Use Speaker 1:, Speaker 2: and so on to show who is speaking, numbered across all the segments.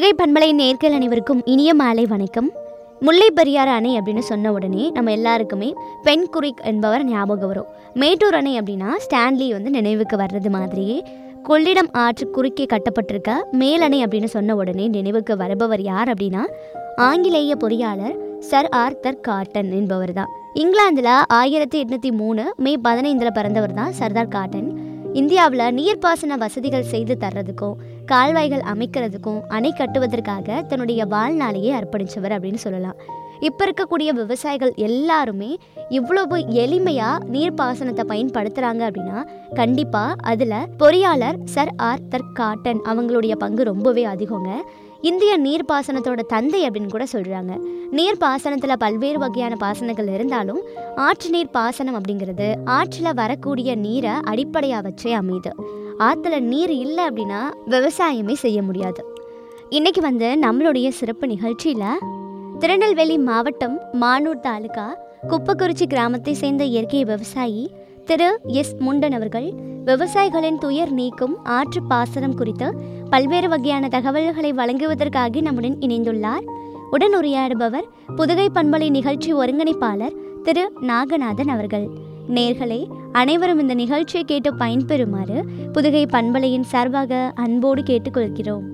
Speaker 1: புதுகை பண்பலை நேர்கள் அனைவருக்கும் இனிய மாலை வணக்கம் முல்லை பெரியாறு அணை அப்படின்னு சொன்ன உடனே நம்ம எல்லாருக்குமே பெண் குரிக் என்பவர் ஞாபகம் வரும் மேட்டூர் அணை அப்படின்னா ஸ்டான்லி வந்து நினைவுக்கு வர்றது மாதிரியே கொள்ளிடம் ஆற்று குறுக்கே கட்டப்பட்டிருக்க மேலணை அப்படின்னு சொன்ன உடனே நினைவுக்கு வருபவர் யார் அப்படின்னா ஆங்கிலேய பொறியாளர் சர் ஆர்தர் காட்டன் என்பவர் தான் இங்கிலாந்தில் ஆயிரத்தி எட்நூற்றி மூணு மே பதினைந்தில் பிறந்தவர் தான் சர்தார் காட்டன் இந்தியாவில் நீர்ப்பாசன வசதிகள் செய்து தர்றதுக்கும் கால்வாய்கள் அமைக்கிறதுக்கும் அணை கட்டுவதற்காக தன்னுடைய வாழ்நாளையே அர்ப்பணித்தவர் அப்படின்னு சொல்லலாம் இப்போ இருக்கக்கூடிய விவசாயிகள் எல்லாருமே இவ்வளவு எளிமையாக நீர்ப்பாசனத்தை பயன்படுத்துகிறாங்க அப்படின்னா கண்டிப்பாக அதில் பொறியாளர் சர் ஆர்தர் காட்டன் அவங்களுடைய பங்கு ரொம்பவே அதிகங்க இந்திய நீர்ப்பாசனத்தோட தந்தை அப்படின்னு கூட சொல்கிறாங்க நீர்ப்பாசனத்தில் பல்வேறு வகையான பாசனங்கள் இருந்தாலும் ஆற்று நீர் பாசனம் அப்படிங்கிறது ஆற்றில் வரக்கூடிய நீரை அடிப்படையாக வச்சே அமையுது ஆற்றுல நீர் இல்லை அப்படின்னா விவசாயமே செய்ய முடியாது இன்னைக்கு வந்து நம்மளுடைய சிறப்பு நிகழ்ச்சியில் திருநெல்வேலி மாவட்டம் மானூர் தாலுகா குப்பக்குறிச்சி கிராமத்தை சேர்ந்த இயற்கை விவசாயி திரு எஸ் முண்டன் அவர்கள் விவசாயிகளின் துயர் நீக்கும் ஆற்று பாசனம் குறித்து பல்வேறு வகையான தகவல்களை வழங்குவதற்காக நம்முடன் இணைந்துள்ளார் உடன் உரையாடுபவர் புதுகை பண்பலை நிகழ்ச்சி ஒருங்கிணைப்பாளர் திரு நாகநாதன் அவர்கள் நேர்களே அனைவரும் இந்த நிகழ்ச்சியை கேட்டு பயன்பெறுமாறு புதுகை பண்பலையின் சார்பாக அன்போடு கேட்டுக்கொள்கிறோம்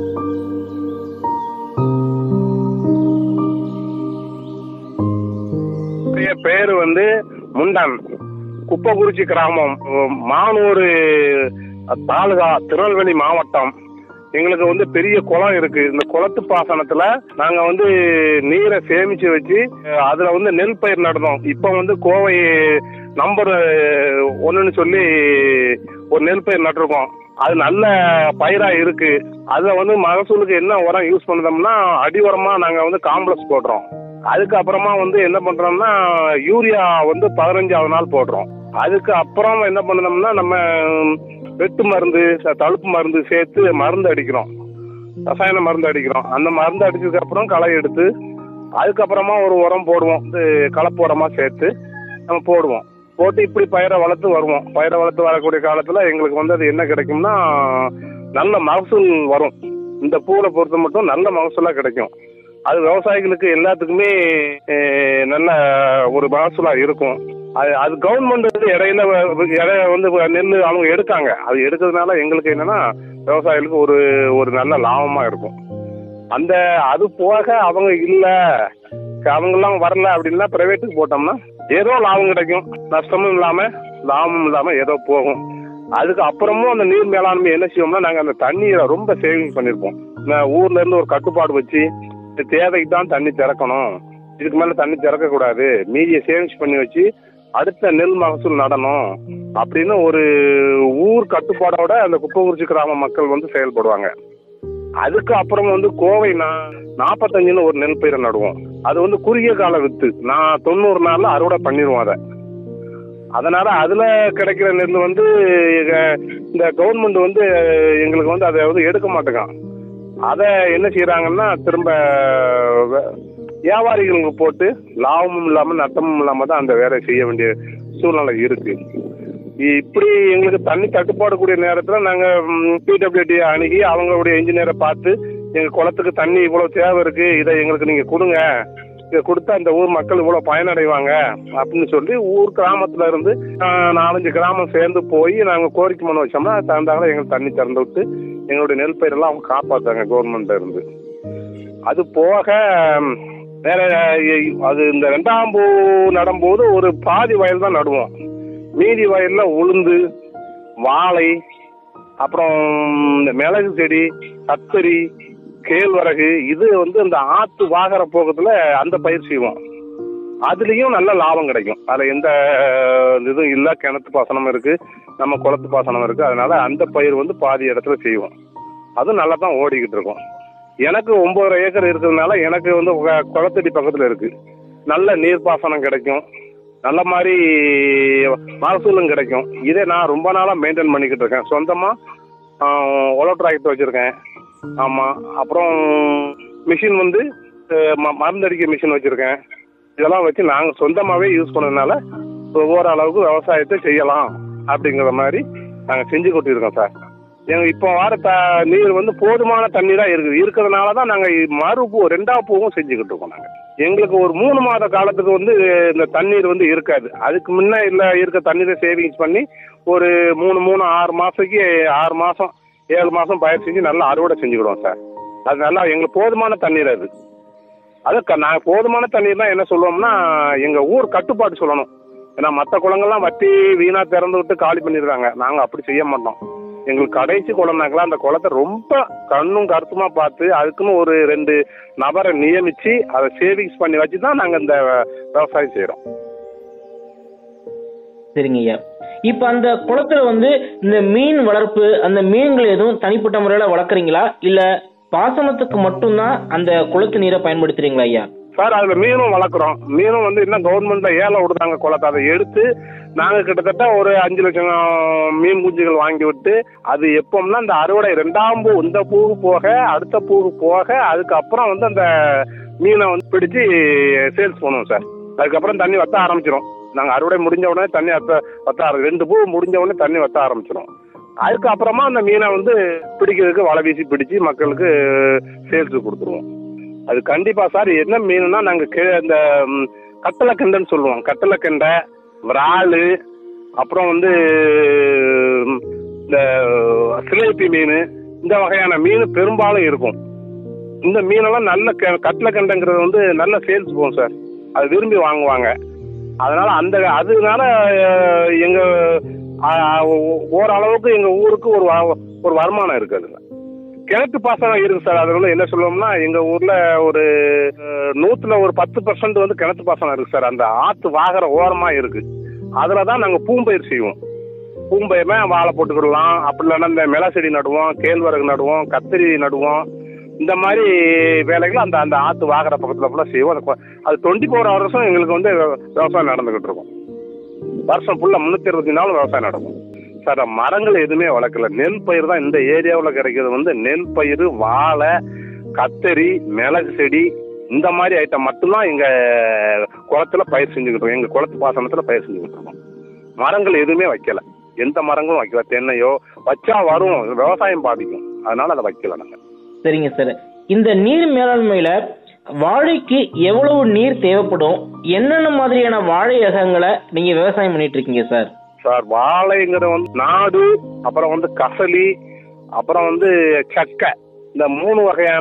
Speaker 2: என்னுடைய பேர் வந்து முண்டன் குப்பக்குறிச்சி கிராமம் மானூர் தாலுகா திருநெல்வேலி மாவட்டம் எங்களுக்கு வந்து பெரிய குளம் இருக்கு இந்த குளத்து பாசனத்துல நாங்க வந்து நீரை சேமிச்சு வச்சு அஹ், அதுல வந்து நெல் பயிர் நடந்தோம் இப்ப வந்து கோவை நம்பர் ஒண்ணுன்னு சொல்லி ஒரு நெல் பயிர் நட்டிருக்கோம் அது நல்ல பயிரா இருக்கு அதுல வந்து மகசூலுக்கு என்ன உரம் யூஸ் பண்ணுறோம்னா அடி உரமா நாங்க வந்து காம்ப்ளெக்ஸ் போடுறோம் அதுக்கு அப்புறமா வந்து என்ன பண்றோம்னா யூரியா வந்து பதினஞ்சாவது நாள் போடுறோம் அதுக்கு அப்புறம் என்ன பண்ணணும்னா நம்ம வெட்டு மருந்து ச- தடுப்பு மருந்து சேர்த்து மருந்து அடிக்கிறோம் ரசாயன மருந்து அடிக்கிறோம் அந்த மருந்து அடிச்சதுக்கு அப்புறம் களை எடுத்து அதுக்கப்புறமா ஒரு உரம் போடுவோம் இது கலப்பு உரமா சேர்த்து நம்ம போடுவோம் போட்டு இப்படி பயிரை வளர்த்து வருவோம் பயிரை வளர்த்து வரக்கூடிய காலத்துல எங்களுக்கு வந்து அது என்ன கிடைக்கும்னா நல்ல மகசூல் வரும் இந்த பூவை பொறுத்த மட்டும் நல்ல மகசூலா கிடைக்கும் அது விவசாயிகளுக்கு எல்லாத்துக்குமே அஹ், நல்ல ஒரு மகசூலா இருக்கும் அது அது கவர்மெண்ட் வந்து இடையில வ- இடைய வந்து நெல் அவங்க எடுக்காங்க அது எடுக்கிறதுனால எங்களுக்கு என்னன்னா விவசாயிகளுக்கு ஒரு ஒரு நல்ல லாபமா இருக்கும் அந்த அது போக அவங்க இல்ல அவங்கெல்லாம் வரல அப்படின்னா பிரைவேட்டுக்கு போட்டோம்னா ஏதோ லாபம் கிடைக்கும் நஷ்டமும் இல்லாம லாபமும் இல்லாம ஏதோ போகும் அதுக்கு அப்புறமும் அந்த நீர் மேலாண்மை என்ன செய்வோம்னா நாங்க அந்த தண்ணியை ரொம்ப சேவிங் பண்ணிருப்போம் நான் ஊர்ல இருந்து ஒரு கட்டுப்பாடு வச்சு இந்த தேவைக்கு தான் தண்ணி திறக்கணும் இதுக்கு மேல தண்ணி திறக்க கூடாது மீதியை சேவிங்ஸ் பண்ணி வச்சு அடுத்த நெல் மகசூல் நடணும் அப்படின்னு ஒரு ஊர் கட்டுப்பாடோட அந்த குப்பங்குறிச்சி கிராம மக்கள் வந்து செயல்படுவாங்க அதுக்கு அப்புறம் வந்து கோவை நா- நாற்பத்தஞ்சுன்னு ஒரு நெல் பயிரை நடுவோம் அது வந்து குறுகிய கால வித்து நான் தொண்ணூறு நாள்ல அறுவடை பண்ணிடுவோம் அதை அதனால அதுல கிடைக்கிற நெல் வந்து எங்க- இந்த கவர்மெண்ட் வந்து எங்களுக்கு வந்து அதை வந்து எடுக்க மாட்டேங்கான் அதை என்ன செய்யறாங்கன்னா திரும்ப வே- வியாபாரிகளுக்கு போட்டு லாபமும் இல்லாம நட்டமும் இல்லாம தான் அந்த வேலையை செய்ய வேண்டிய சூழ்நிலை இருக்கு இப்படி எங்களுக்கு தண்ணி தட்டுப்பாடு கூடிய நேரத்தில் நாங்கள் பிடபிள்யூடி அணுகி அவங்களுடைய இன்ஜினியரை பார்த்து எங்கள் குளத்துக்கு தண்ணி இவ்வளோ தேவை இருக்கு இதை எங்களுக்கு நீங்கள் கொடுங்க இதை கொடுத்தா இந்த ஊர் மக்கள் இவ்வளோ பயனடைவாங்க அப்படின்னு சொல்லி ஊர் கிராமத்துல இருந்து ஆஹ், நாலஞ்சு கிராமம் சேர்ந்து போய் நாங்கள் கோரிக்கை மனு வச்சோம்னா அது தகுந்தாங்கள எங்களுக்கு தண்ணி திறந்து விட்டு எங்களுடைய நெல் பயிரெல்லாம் அவங்க காப்பாத்தாங்க கவர்மெண்ட்ல இருந்து அது போக ம், வேற எ- அது இந்த ரெண்டாம் பூ நடும்போது ஒரு பாதி வயல் தான் நடுவோம் மீதி வயல்ல உளுந்து வாழை அப்புறம் இந்த மிளகு செடி கத்தரி கேழ்வரகு இது வந்து இந்த ஆத்து வாகர போகத்துல அந்த பயிர் செய்வோம் அதுலேயும் நல்ல லாபம் கிடைக்கும் அதில் எந்த அஹ், இதுவும் இல்லை கிணத்து பாசனம் இருக்கு நம்ம குளத்து பாசனம் இருக்கு அதனால அந்த பயிர் வந்து பாதி இடத்துல செய்வோம் அதுவும் நல்லா தான் ஓடிக்கிட்டு இருக்கும் எனக்கு ஒன்பதரை ஏக்கர் இருக்கிறதுனால எனக்கு வந்து உக- குளத்தடி பக்கத்தில் இருக்கு நல்ல நீர்ப்பாசனம் கிடைக்கும் நல்ல மாதிரி மகசூலும் கிடைக்கும் இதே நான் ரொம்ப நாளாக மெயின்டைன் பண்ணிக்கிட்டு இருக்கேன் சொந்தமாக ஒலோ டிராக்டர் வச்சுருக்கேன் ஆமாம் அப்புறம் மிஷின் வந்து அஹ், ம- மருந்தடிக்க மிஷின் வச்சுருக்கேன் இதெல்லாம் வச்சு நாங்கள் சொந்தமாகவே யூஸ் பண்ணதுனால ஓரளவுக்கு விவசாயத்தை செய்யலாம் அப்படிங்கிற மாதிரி நாங்கள் செஞ்சு கொட்டியிருக்கோம் சார் எங்க இப்போ வர த நீர் வந்து போதுமான தண்ணி தான் இருக்குது இருக்கிறதுனால தான் நாங்கள் மறு பூ ரெண்டாவது பூவும் செஞ்சுக்கிட்டு இருக்கோம் நாங்கள் எங்களுக்கு ஒரு மூணு மாத காலத்துக்கு வந்து இந்த தண்ணீர் வந்து இருக்காது அதுக்கு முன்ன இல்லை இருக்க தண்ணீரை சேவிங்ஸ் பண்ணி ஒரு மூணு மூணு ஆறு மாதத்துக்கு ஆறு மாதம் ஏழு மாதம் பயிர் செஞ்சு நல்லா அறுவடை செஞ்சுக்கிடுவோம் சார் அது நல்லா எங்களுக்கு போதுமான தண்ணீர் அது அது க- நான் போதுமான தண்ணீர்னா என்ன சொல்லுவோம்னா எங்கள் ஊர் கட்டுப்பாடு சொல்லணும் ஏன்னா மற்ற குளங்கள்லாம் வட்டி வீணாக திறந்து விட்டு காலி பண்ணிடுறாங்க நாங்கள் அப்படி செய்ய மாட்டோம் எங்களுக்கு கடைசி குளம்னாக்கெல்லாம் அந்த குளத்தை ரொம்ப கண்ணும் கருத்துமா பார்த்து அதுக்குன்னு ஒரு ரெண்டு நபரை நியமித்து அதை சேவிங்ஸ் பண்ணி வச்சு தான் நாங்கள் இந்த விவசாயம் செய்கிறோம்
Speaker 3: சரிங்க ஐயா இப்போ அந்த குளத்துல வந்து இந்த மீன் வளர்ப்பு அந்த மீன்கள் எதுவும் தனிப்பட்ட முறையில் வளர்க்குறீங்களா இல்ல பாசனத்துக்கு மட்டும்தான் அந்த குளத்து நீரை பயன்படுத்துறீங்களா ஐயா
Speaker 2: சார் அதில் மீனும் வளர்க்குறோம் மீனும் வந்து இன்னும் கவர்மெண்ட்டில் ஏலம் விடுதாங்க குளத்தை அதை எடுத்து நாங்கள் கிட்டத்தட்ட ஒரு அஞ்சு லட்சம் மீன் குஞ்சுகள் வாங்கி விட்டு அது எப்போம்னா இந்த அறுவடை ரெண்டாம் பூ இந்த பூவு போக அடுத்த பூவு போக அதுக்கப்புறம் வந்து அந்த மீனை வந்து பிடிச்சி சேல்ஸ் பண்ணுவோம் சார் அதுக்கப்புறம் தண்ணி வத்த ஆரம்பிச்சிடும் நாங்கள் அறுவடை முடிஞ்ச உடனே தண்ணி வத்த வத்த ஆரம் ரெண்டு பூ முடிஞ்ச உடனே தண்ணி வத்த ஆரம்பிச்சிடும் அதுக்கப்புறமா அந்த மீனை வந்து பிடிக்கிறதுக்கு வலை வீசி பிடிச்சி மக்களுக்கு சேல்ஸுக்கு கொடுத்துருவோம் அது கண்டிப்பா சார் என்ன மீனுனா நாங்க கீழே இந்த ம், கட்டளை கெண்டைன்னு சொல்லுவோம் கட்டளை கெண்டை விராலு அப்புறம் வந்து ம், இந்த சிலேபி மீன் இந்த வகையான மீன் பெரும்பாலும் இருக்கும் இந்த மீனெல்லாம் நல்ல க- கட்டளை கெண்டைங்கிறது வந்து நல்ல சேல்ஸ் போகும் சார் அது விரும்பி வாங்குவாங்க அதனால அந்த அதனால அஹ், எங்க அஹ், ஓ- ஓரளவுக்கு எங்க ஊருக்கு ஒரு வ- ஒரு வருமானம் இருக்கு அதுல கிணத்து பாசனம் இருக்கு சார் அது வந்து என்ன சொல்லுவோம்னா எங்க ஊர்ல ஒரு அஹ், நூத்துல ஒரு பத்து பர்சன்ட் வந்து கிணத்து பாசனம் இருக்கு சார் அந்த ஆத்து வாகர ஓரமா இருக்கு அதுல தான் நாங்க பூம்பயிர் செய்வோம் பூம்பயிர்னா வாழை போட்டுக்கிடலாம் அப்படி இல்லைன்னா இந்த மிளகு செடி நடுவோம் கேழ்வரகு நடுவோம் கத்திரி நடுவோம் இந்த மாதிரி வேலைகள் அந்த அந்த ஆத்து வாகர பக்கத்துல ஃபுல்லாக செய்வோம் அது கொ- அது டுவெண்ட்டி ஃபோர் ஹவர்ஸும் எங்களுக்கு வந்து விவ- விவசாயம் நடந்துகிட்டு இருக்கும் வருஷம் ஃபுல்லாக முந்நூற்றி இருபத்தி நாலு விவசாயம் நடக்கும் சார் மரங்கள் எதுவுமே வளர்க்கல நெல் பயிர் தான் இந்த ஏரியாவில் கிடைக்கிறது வந்து நெல் பயிர் வாழை கத்தரி மிளகு செடி இந்த மாதிரி ஐட்டம் மட்டும்தான் எங்கள் குளத்துல பயிர் செஞ்சுக்கிட்டு இருக்கோம் எங்கள் குளத்து பாசனத்தில் பயிர் செஞ்சுக்கிட்டு இருக்கோம் மரங்கள் எதுவுமே வைக்கல எந்த மரங்களும் வைக்கல தென்னையோ வச்சா வரும் விவசாயம் பாதிக்கும் அதனால அதை வைக்கல நாங்கள்
Speaker 3: சரிங்க சார் இந்த நீர் மேலாண்மையில வாழைக்கு எவ்வளவு நீர் தேவைப்படும் என்னென்ன மாதிரியான வாழை ரகங்களை நீங்க விவசாயம் பண்ணிட்டு இருக்கீங்க சார்
Speaker 2: சார் வாழைங்கிறது வந்து நாடு அப்புறம் வந்து கசலி அப்புறம் வந்து சக்கை இந்த மூணு வகையான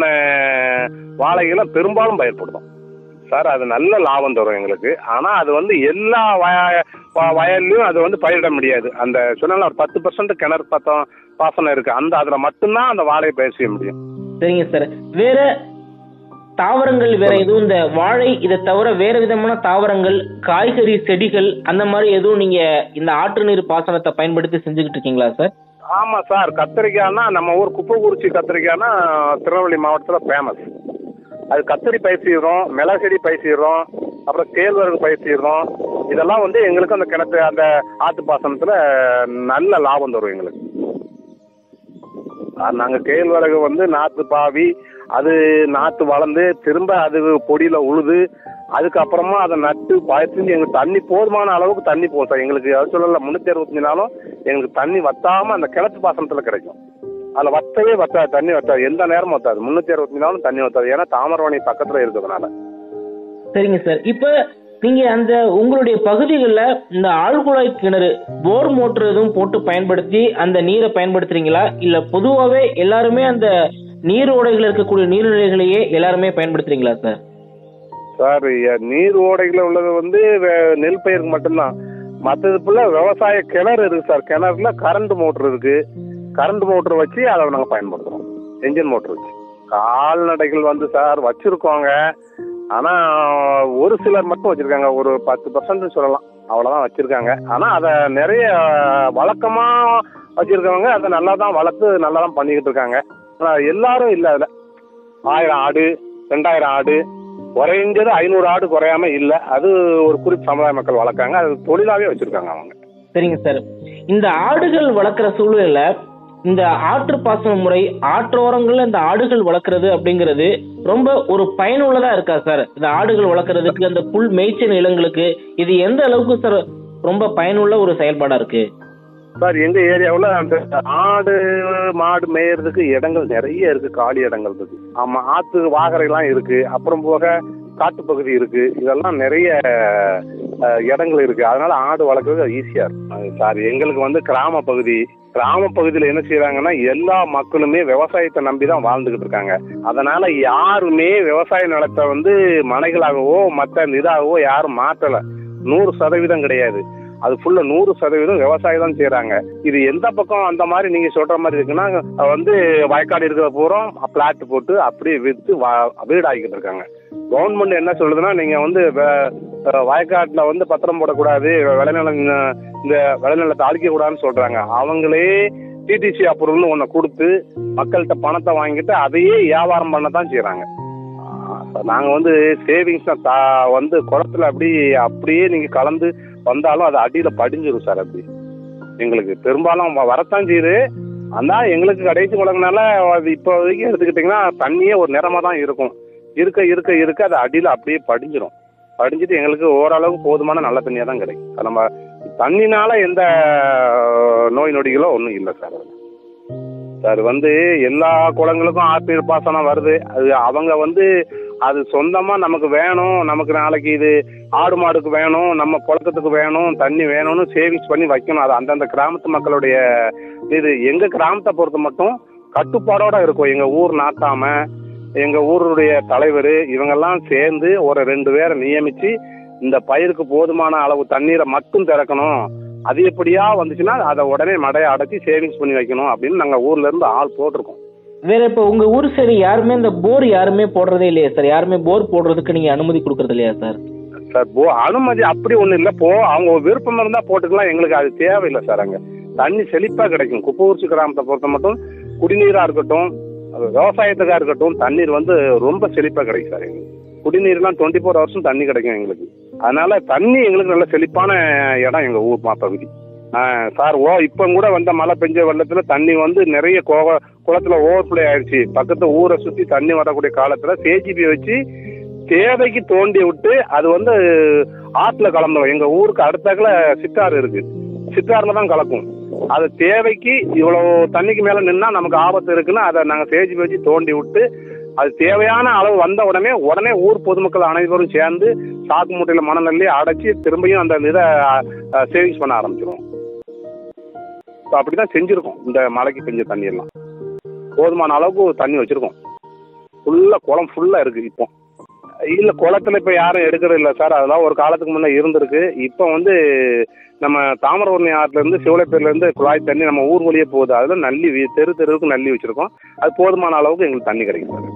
Speaker 2: வாழைகளை பெரும்பாலும் பயிர்படுத்தும் சார் அது நல்ல லாபம் தரும் எங்களுக்கு ஆனால் அது வந்து எல்லா வய வ- வயல்லையும் அது வந்து பயிரிட முடியாது அந்த சொன்னால ஒரு பத்து பர்சன்ட் கிணறு பத்தம் பாசனம் இருக்கு அந்த அதில் மட்டும்தான் அந்த வாழையை பயிர் செய்ய முடியும்
Speaker 3: சரிங்க சார் வேற தாவரங்கள் வேற எதுவும் இந்த வாழை இதை தவிர வேற விதமான தாவரங்கள் காய்கறி செடிகள் அந்த மாதிரி எதுவும் நீங்க இந்த ஆற்று நீர் பாசனத்தை பயன்படுத்தி செஞ்சுக்கிட்டு இருக்கீங்களா சார்
Speaker 2: ஆமாம் சார் கத்திரிக்காய்னா நம்ம ஊர் குப்பைக்குறிச்சி கத்திரிக்காய்னா திருநெல்வேலி மாவட்டத்தில் ஃபேமஸ் அது கத்திரி பயிர் செய்கிறோம் மிளகு செடி பயிர் செய்கிறோம் அப்புறம் கேழ்வரகு பயிர் செய்கிறோம் இதெல்லாம் வந்து எங்களுக்கு அந்த கிணத்து அந்த ஆற்று பாசனத்தில் நல்ல லாபம் தரும் எங்களுக்கு நாங்கள் கேழ்வரகு வந்து நாற்று பாவி அது நாற்று வளர்ந்து திரும்ப அது பொடியில் உழுது அதுக்கப்புறமா அதை நட்டு பாய்ச்சி எங்களுக்கு தண்ணி போதுமான அளவுக்கு தண்ணி போகும் சார் எங்களுக்கு அது சொல்லல முந்நூற்றி அறுபத்தஞ்சு நாளும் எங்களுக்கு தண்ணி வத்தாமல் அந்த கிணத்து பாசனத்தில் கிடைக்கும் அதில் வத்தவே வத்தாது தண்ணி வத்தாது எந்த நேரமும் வத்தாது முந்நூற்றி அறுபத்தஞ்சு நாளும் தண்ணி வத்தாது ஏன்னா தாமிரவணி பக்கத்தில் இருக்கிறதுனால
Speaker 3: சரிங்க சார் இப்ப நீங்க அந்த உங்களுடைய பகுதிகளில் இந்த ஆழ்குழாய் கிணறு போர் மோட்டர் எதுவும் போட்டு பயன்படுத்தி அந்த நீரை பயன்படுத்துறீங்களா இல்ல பொதுவாகவே எல்லாருமே அந்த நீர் ஓடைகள் இருக்கக்கூடிய நீர்நிலைகளையே எல்லாருமே பயன்படுத்துறீங்களா சார்
Speaker 2: சார் எ- நீர் ஓடைகளில் உள்ளது வந்து வே- நெல் பயிருக்கு மட்டும்தான் மற்றது ஃபுல்லாக விவசாய கிணறு இருக்கு சார் கிணறுல கரண்ட் மோட்ரு இருக்கு கரண்ட் மோட்ரு வச்சு அதை நாங்கள் பயன்படுத்துகிறோம் என்ஜின் மோட்ரு வச்சு கால்நடைகள் வந்து சார் வச்சுருக்கோங்க ஆனால் ஒரு சிலர் மட்டும் வச்சுருக்காங்க ஒரு பத்து பர்சன்ட் சொல்லலாம் அவ்வளோதான் வச்சுருக்காங்க ஆனால் அதை நிறைய வழக்கமாக வச்சுருக்கவங்க அதை நல்லா தான் வளர்த்து நல்லா தான் பண்ணிக்கிட்டு இருக்காங்க ஆனால் எல்லாரும் இல்லை அதில் ஆயிரம் ஆடு ரெண்டாயிரம் ஆடு குறைஞ்சது ஐநூறு ஆடு குறையாம இல்லை அது ஒரு குறிப்பிட்ட சமுதாய மக்கள் வளர்க்காங்க அது தொழிலாகவே வச்சுருக்காங்க அவங்க
Speaker 3: சரிங்க சார் இந்த ஆடுகள் வளர்க்குற சூழல்ல இந்த ஆற்று பாசன முறை ஆற்றோரங்கள்ல இந்த ஆடுகள் வளர்க்குறது அப்படிங்கிறது ரொம்ப ஒரு பயனுள்ளதா இருக்கா சார் இந்த ஆடுகள் வளர்க்குறதுக்கு அந்த புல் மேய்ச்சல் நிலங்களுக்கு இது எந்த அளவுக்கு சார் ரொம்ப பயனுள்ள ஒரு செயல்பாடா இருக்கு
Speaker 2: சார் எங்க ஏரியாவில் அந்த ஆடு மாடு மேயறதுக்கு இடங்கள் நிறைய இருக்கு காலி இடங்கள் இருக்கு ஆமா ஆத்து வாகரைலாம் இருக்கு அப்புறம் போக காட்டுப்பகுதி இருக்கு இதெல்லாம் நிறைய அஹ், இடங்கள் இருக்கு அதனால ஆடு வளர்க்குறது ஈஸியா இருக்கும் அது சார் எங்களுக்கு வந்து கிராம பகுதி கிராம பகுதியில் என்ன செய்யறாங்கன்னா எல்லா மக்களுமே விவசாயத்தை நம்பி தான் வாழ்ந்துகிட்டு இருக்காங்க அதனால யாருமே விவசாய நிலத்தை வந்து மனைகளாகவோ மற்ற இதாகவோ யாரும் மாற்றல நூறு சதவீதம் கிடையாது அது ஃபுல்லா நூறு சதவீதம் விவசாயம் தான் செய்யறாங்க இது எந்த பக்கம் அந்த மாதிரி நீங்க சொல்ற மாதிரி இருக்குன்னா அது வந்து வயக்காடு இருக்கிற பூரா பிளாட் போட்டு அப்படியே வித்து வா- வீடு ஆகிக்கிட்டு இருக்காங்க கவர்மெண்ட் என்ன சொல்லுதுன்னா நீங்க வந்து வ- அஹ் வயக்காட்டுல வந்து பத்திரம் போடக்கூடாது விளைநிலம் இந்த விளைநிலத்தை அழிக்க கூடாதுன்னு சொல்றாங்க அவங்களே டிடிசி அப்ரூவல்னு ஒன்றை கொடுத்து மக்கள்கிட்ட பணத்தை வாங்கிட்டு அதையே வியாபாரம் பண்ண தான் செய்யறாங்க நாங்கள் வந்து சேவிங்ஸ் வந்து குளத்துல அப்படி அப்படியே நீங்கள் கலந்து வந்தாலும் அது அடியில் படிஞ்சிடும் சார் அப்படி எங்களுக்கு பெரும்பாலும் வ- வரத்தான் செய்யுது ஆனால் எங்களுக்கு கடைசி குளங்கனால அது இப்போ வரைக்கும் எடுத்துக்கிட்டிங்கன்னா தண்ணியே ஒரு நிறமாக தான் இருக்கும் இருக்க இருக்க இருக்க அது அடியில் அப்படியே படிஞ்சிடும் படிஞ்சிட்டு எங்களுக்கு ஓரளவுக்கு போதுமான நல்ல தண்ணியாக தான் கிடைக்கும் அது நம்ம தண்ணினால எந்த நோய் நொடிகளோ ஒன்றும் இல்லை சார் அதுல. சார் வந்து எல்லா குளங்களுக்கும் ஆற்று பாசனம் வருது அது அவங்க வந்து அது சொந்தமா நமக்கு வேணும் நமக்கு நாளைக்கு இது ஆடு மாடுக்கு வேணும் நம்ம புழக்கத்துக்கு வேணும் தண்ணி வேணும்னு சேவிங்ஸ் பண்ணி வைக்கணும் அது அந்தந்த கிராமத்து மக்களுடைய இது எங்க கிராமத்தை பொறுத்த மட்டும் கட்டுப்பாடோட இருக்கும் எங்க ஊர் நாட்டாம எங்க ஊருடைய தலைவர் இவங்கெல்லாம் சேர்ந்து ஒரு ரெண்டு பேரை நியமிச்சு இந்த பயிருக்கு போதுமான அளவு தண்ணீரை மட்டும் திறக்கணும் அதிகப்படியா வந்துச்சுன்னா அதை உடனே மடையை அடைச்சி சேவிங்ஸ் பண்ணி வைக்கணும் அப்படின்னு நாங்க ஊர்ல இருந்து ஆள் போட்டிருக்கோம்
Speaker 3: வேற இப்ப உங்க ஊர் சைடு யாருமே இந்த போர் யாருமே போடுறதே இல்லையா சார் யாருமே போர் போடுறதுக்கு நீங்க அனுமதி கொடுக்கறது இல்லையா சார்
Speaker 2: சார் போ அனுமதி அப்படி ஒன்றும் இல்லை போ அவங்க விருப்பம் இருந்தால் போட்டுக்கலாம் எங்களுக்கு அது தேவையில்லை சார் அங்கே தண்ணி செழிப்பாக கிடைக்கும் குப்பூர்ச்சி கிராமத்தை பொறுத்த மட்டும் குடிநீராக இருக்கட்டும் அது விவசாயத்துக்காக இருக்கட்டும் தண்ணீர் வந்து ரொம்ப செழிப்பாக கிடைக்கும் சார் எங்களுக்கு குடிநீர்லாம் டுவெண்ட்டி ஃபோர் ஹவர்ஸும் தண்ணி கிடைக்கும் எங்களுக்கு அதனால தண்ணி எங்களுக்கு நல்ல செழிப்பான இடம் எங்கள் ஊர் மா பகுதி ஆ, சார் ஓ இப்போ கூட வந்த மழை பெஞ்ச வெள்ளத்தில் தண்ணி வந்து நிறைய கோ குளத்தில் ஓவர்ஃப்ளோ ஆயிடுச்சு பக்கத்து ஊரை சுற்றி தண்ணி வரக்கூடிய காலத்தில் சேஜிபி வச்சு தேவைக்கு தோண்டி விட்டு அது வந்து ஆற்றுல கலந்துடும் எங்கள் ஊருக்கு அடுத்தாக்குல சித்தாறு இருக்கு சித்தாறுல தான் கலக்கும் அது தேவைக்கு இவ்வளோ தண்ணிக்கு மேலே நின்னா நமக்கு ஆபத்து இருக்குன்னு அதை நாங்கள் சேஜிபி வச்சு தோண்டி விட்டு அது தேவையான அளவு வந்த உடனே உடனே ஊர் பொதுமக்கள் அனைவரும் சேர்ந்து சாக்கு மூட்டையில் மணல் அள்ளி அடைச்சி திரும்பியும் அந்த இதை சேவிங்ஸ் பண்ண ஆரம்பிச்சிருவோம் ஸோ அப்படி தான் செஞ்சுருக்கோம் இந்த மழைக்கு பெஞ்ச தண்ணியெல்லாம் போதுமான அளவுக்கு தண்ணி வச்சுருக்கோம் ஃபுல்லாக குளம் ஃபுல்லாக இருக்குது இப்போ இல்லை குளத்துல இப்போ யாரும் எடுக்கிறது இல்லை சார் அதெல்லாம் ஒரு காலத்துக்கு முன்னே இருந்திருக்கு இப்போ வந்து நம்ம தாமிரபரணி ஆற்றுலேருந்து சிவலைப்பேர்லேருந்து குழாய் தண்ணி நம்ம ஊர் வழியே போகுது அதில் நல்லி வீ- தெரு தெருவுக்கு நல்லி வச்சுருக்கோம் அது போதுமான அளவுக்கு எங்களுக்கு தண்ணி கிடைக்கும் சார்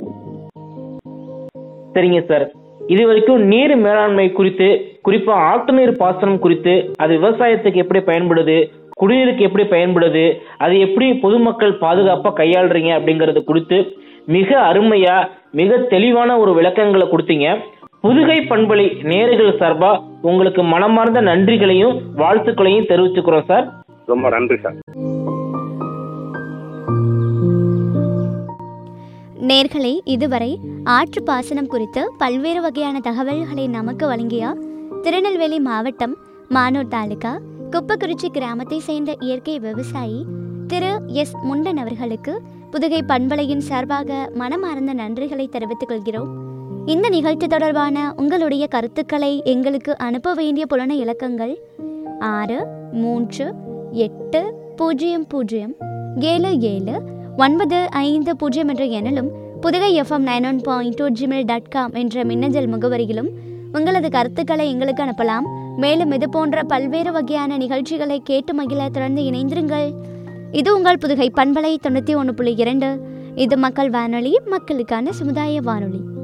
Speaker 3: சரிங்க சார் இது வரைக்கும் நீர் மேலாண்மை குறித்து குறிப்பா ஆற்று நீர் பாசனம் குறித்து அது விவசாயத்துக்கு எப்படி பயன்படுது குடிநீருக்கு எப்படி பயன்படுது அது எப்படி பொதுமக்கள் பாதுகாப்பா கையாளுறீங்க அப்படிங்கறது குறித்து மிக அருமையா மிக தெளிவான ஒரு விளக்கங்களை கொடுத்தீங்க புதுகை பண்பலை நேர்கள் சார்பா உங்களுக்கு மனமார்ந்த நன்றிகளையும் வாழ்த்துக்களையும் தெரிவிச்சுக்கிறோம் சார்
Speaker 2: ரொம்ப நன்றி சார்
Speaker 1: நேர்களே இதுவரை ஆற்று பாசனம் குறித்து பல்வேறு வகையான தகவல்களை நமக்கு வழங்கிய திருநெல்வேலி மாவட்டம் மானூர் தாலுகா குப்பக்குறிச்சி கிராமத்தை சேர்ந்த இயற்கை விவசாயி திரு எஸ் முண்டன் அவர்களுக்கு புதுகை பண்பலையின் சார்பாக மனமார்ந்த நன்றிகளை தெரிவித்துக் கொள்கிறோம் இந்த நிகழ்ச்சி தொடர்பான உங்களுடைய கருத்துக்களை எங்களுக்கு அனுப்ப வேண்டிய புலன இலக்கங்கள் ஆறு மூன்று எட்டு பூஜ்ஜியம் பூஜ்ஜியம் ஏழு ஏழு ஒன்பது ஐந்து பூஜ்ஜியம் என்ற எண்ணிலும் Pudugai FM nine one point two Gmail dot com என்ற மின்னஞ்சல் முகவரியிலும் உங்களது கருத்துக்களை எங்களுக்கு அனுப்பலாம் மேலும் இது போன்ற பல்வேறு வகையான நிகழ்ச்சிகளை கேட்டு மகிழ தொடர்ந்து இணைந்திருங்கள் இது உங்கள் புதுகை பண்பலை தொண்ணூற்றி ஒன்று புள்ளி இரண்டு இது மக்கள் வானொலி மக்களுக்கான சமுதாய வானொலி